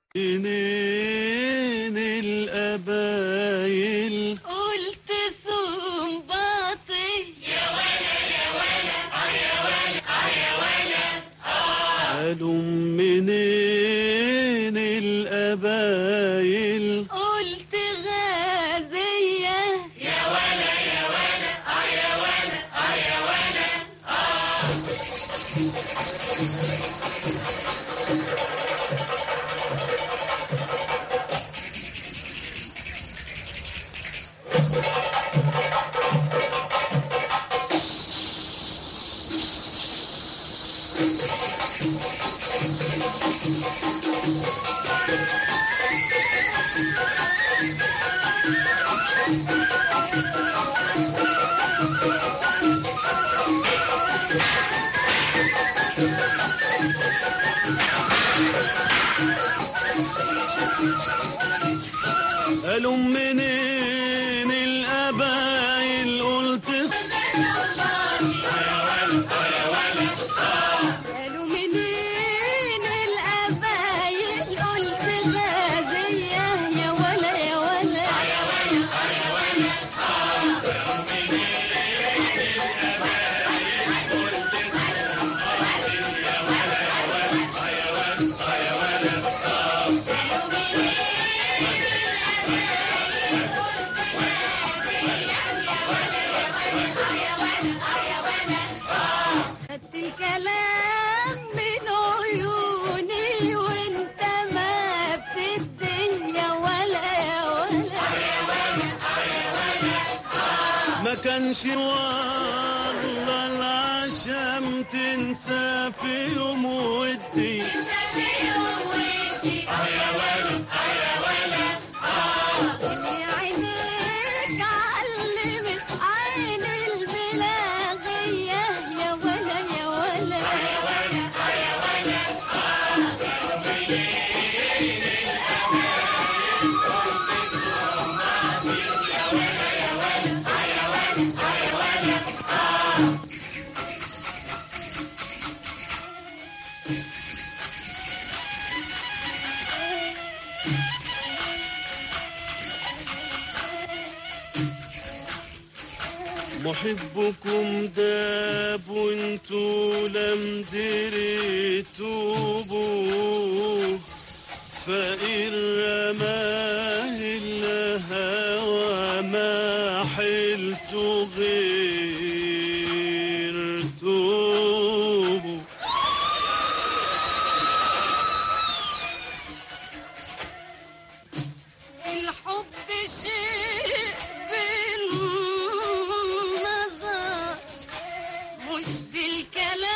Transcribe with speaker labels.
Speaker 1: منين القبايل
Speaker 2: قلت صنباطي
Speaker 1: قالوا منين القبايل
Speaker 2: قلت غازية
Speaker 1: قالوا منين القبايل قلت
Speaker 2: قالوا منين القبايل قلت غازية يا ولا يا ولا خدت الكلام من عيوني وانت ما بتدي يا ولا يا ولا
Speaker 1: ما كانش والله العشم تنسى في يوم ودي
Speaker 2: اللي عينيك علمت عين البلاغية يا ولا يا ولا
Speaker 1: محبكم داب وانتو لم دريتوبوا فإن رماه الهوى ما حلت غير توبوا
Speaker 2: الحب شيء بالنظر مش بالكلام